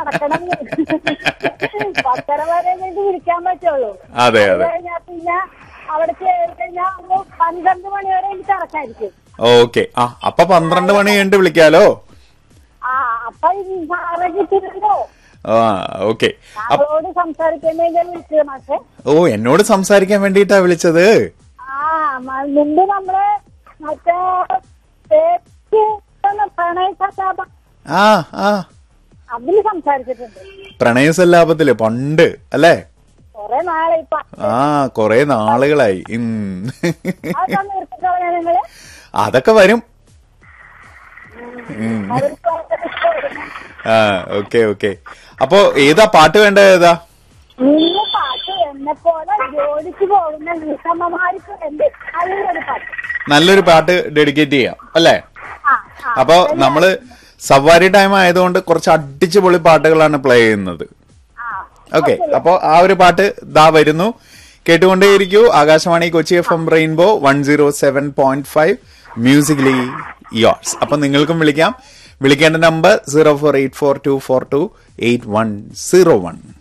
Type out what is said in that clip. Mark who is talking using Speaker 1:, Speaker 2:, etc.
Speaker 1: നടക്കണം പത്തര വരെ കഴിഞ്ഞ് വിളിക്കാൻ പറ്റുള്ളൂ
Speaker 2: അതെ,
Speaker 1: അത്
Speaker 2: അതെ.
Speaker 1: കഴിഞ്ഞാ പിന്നെ അവിടെ കയറി കഴിഞ്ഞാൽ ഒരു പന്ത്രണ്ട് മണി വരെ എനിക്ക് തിരക്കായിരിക്കും
Speaker 2: ഓക്കെ ആ അപ്പൊ പന്ത്രണ്ട് മണി കഴിഞ്ഞിട്ട് വിളിക്കാലോ
Speaker 1: ആ അപ്പൊ ഈ സാറെ കിട്ടിയിട്ടുണ്ടോ
Speaker 2: ആ ഓക്കെ
Speaker 1: അവളോട് സംസാരിക്കുന്നതിന്റെ വിളിച്ചത് മാഷെ
Speaker 2: ഓ എന്നോട് സംസാരിക്കാൻ വേണ്ടിയിട്ടാ വിളിച്ചത്
Speaker 1: ആ മ- മുമ്പ് നമ്മള് മറ്റേ തേക്ക് എന്ന പ്രണയ കഥാപ
Speaker 2: ആ ആ
Speaker 1: അതില് സംസാരിച്ചിട്ടുണ്ട്
Speaker 2: പ്രണയസല്ലാപത്തില് പണ്ട് അല്ലേ
Speaker 1: കൊറേ നാളെ ഇപ്പൊ
Speaker 2: ആ കൊറേ നാളുകളായി ഉം.
Speaker 1: അതൊക്കെ നിർത്തിക്കളയാ നിങ്ങള്
Speaker 2: അതൊക്കെ വരും ഉം.
Speaker 1: അവർക്ക് ഭയങ്കര ഇഷ്ടമായിരുന്നു.
Speaker 2: ആ ഓക്കെ ഓക്കെ അപ്പൊ ഏതാ പാട്ട് വേണ്ടത് ഏതാ
Speaker 1: നിന്ന് പാട്ട് എന്നെ പോലെ ജോലിക്ക് പോകുന്ന വീട്ടമ്മമാർക്ക് വേണ്ടി നല്ലൊരു പാട്ട്
Speaker 2: നല്ലൊരു പാട്ട് ഡെഡിക്കേറ്റ് ചെയ്യാം അല്ലേ
Speaker 1: ആ ആ
Speaker 2: അപ്പൊ നമ്മള് സവാരി ടൈം ആയതുകൊണ്ട് കുറച്ച് അടിച്ചു പൊളി പാട്ടുകളാണ് പ്ലേ ചെയ്യുന്നത്
Speaker 1: ആ
Speaker 2: ഓക്കെ അപ്പോ ആ ഒരു പാട്ട് ദാ വരുന്നു കേട്ടുകൊണ്ടേയിരിക്കൂ Akashvani Kochi F M rainbow one zero seven point five musically yours അപ്പൊ നിങ്ങൾക്കും വിളിക്കാം വിളിക്കേണ്ട number zero four eight four two four two eight one zero one